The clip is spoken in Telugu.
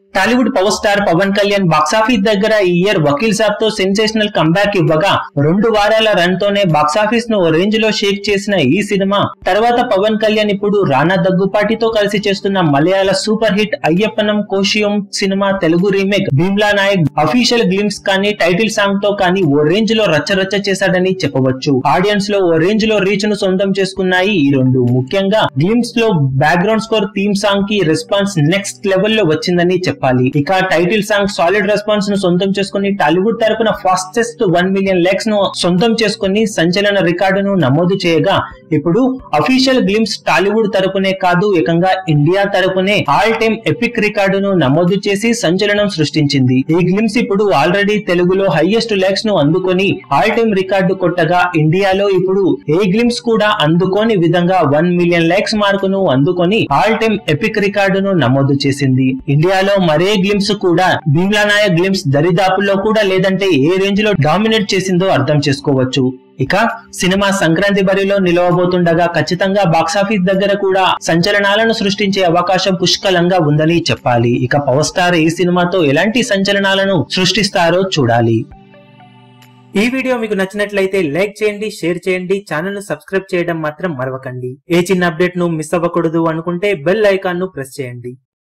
Tollywood power star Pawan Kalyan box office దగ్గర ఈ ఇయర్ వకీల్ సాబ్ తో సెన్సేషనల్ కంబ్యాక్ ఇవ్వగా రెండు వారాల రన్ తోనే బాక్సాఫీస్ ను ఓ రేంజ్ లో షేక్ చేసిన ఈ సినిమా తర్వాత పవన్ కళ్యాణ్ ఇప్పుడు రానా దగ్గుపాటితో కలిసి చేస్తున్న మలయాళ super hit Ayyappanum Koshiyum cinema Telugu remake Bheemla Nayak official glimpse కానీ టైటిల్ సాంగ్ తో కానీ ఓ రేంజ్ లో రచ్చరచ్చ చేశాడని చెప్పవచ్చు ఆడియన్స్ లో ఓ రేంజ్ లో రీచ్ ను సొంతం చేసుకున్నాయి ఈ రెండు ముఖ్యంగా గ్లిమ్స్ లో బ్యాక్గ్రౌండ్ స్కోర్ థీమ్ సాంగ్ కి రెస్పాన్స్ నెక్స్ట్ లెవెల్ లో వచ్చిందని చెప్పాలి ఇక టైటిల్ సాంగ్ సాలిడ్ రెస్పాన్స్ ను సొంతం చేసుకుని టాలీవుడ్ తరపున ఫాస్టెస్ట్ వన్ మిలియన్ లైక్స్ ను సొంతం చేసుకుని సంచలన రికార్డును నమోదు చేయగా ఇప్పుడు అఫీషియల్ గ్లిమ్స్ టాలీవుడ్ తరపునే కాదు ఏకంగా ఇండియా తరపునే ఆల్ టైమ్ ఎపిక్ రికార్డును నమోదు చేసి సంచలనం సృష్టించింది ఈ గ్లిమ్స్ ఇప్పుడు ఆల్రెడీ తెలుగులో హైయెస్ట్ లైక్స్ ను అందుకొని ఆల్ టైమ్ రికార్డు కొట్టగా ఇండియాలో ఇప్పుడు ఏ గ్లిమ్స్ కూడా అందుకోని విధంగా వన్ మిలియన్ లైక్స్ మార్కును అందుకొని ఆల్ టైమ్ ఎపిక్ రికార్డును నమోదు చేసింది ఇండియాలో మరే గ్లిమ్స్ కూడా భీమ్లా నాయక్ గ్లిమ్స్ దరిదాపుల్లో కూడా లేదంటే ఏ రేంజ్ లో డామినేట్ చేసిందో అర్థం చేసుకోవచ్చు ఇక సినిమా సంక్రాంతి బరిలో నిలవబోతుండగా ఖచ్చితంగా బాక్సాఫీస్ దగ్గర కూడా సంచలనాలను సృష్టించే అవకాశం పుష్కలంగా ఉందని చెప్పాలి ఇక పవర్ స్టార్ ఈ సినిమాతో ఎలాంటి సంచలనాలను సృష్టిస్తారో చూడాలి ఈ వీడియో మీకు నచ్చినట్లయితే లైక్ చేయండి షేర్ చేయండి ఛానల్ ను సబ్స్క్రైబ్ చేయడం మాత్రం మరవకండి ఏ చిన్న అప్డేట్ ను మిస్ అవ్వకూడదు అనుకుంటే బెల్ ఐకాన్ ను ప్రెస్ చేయండి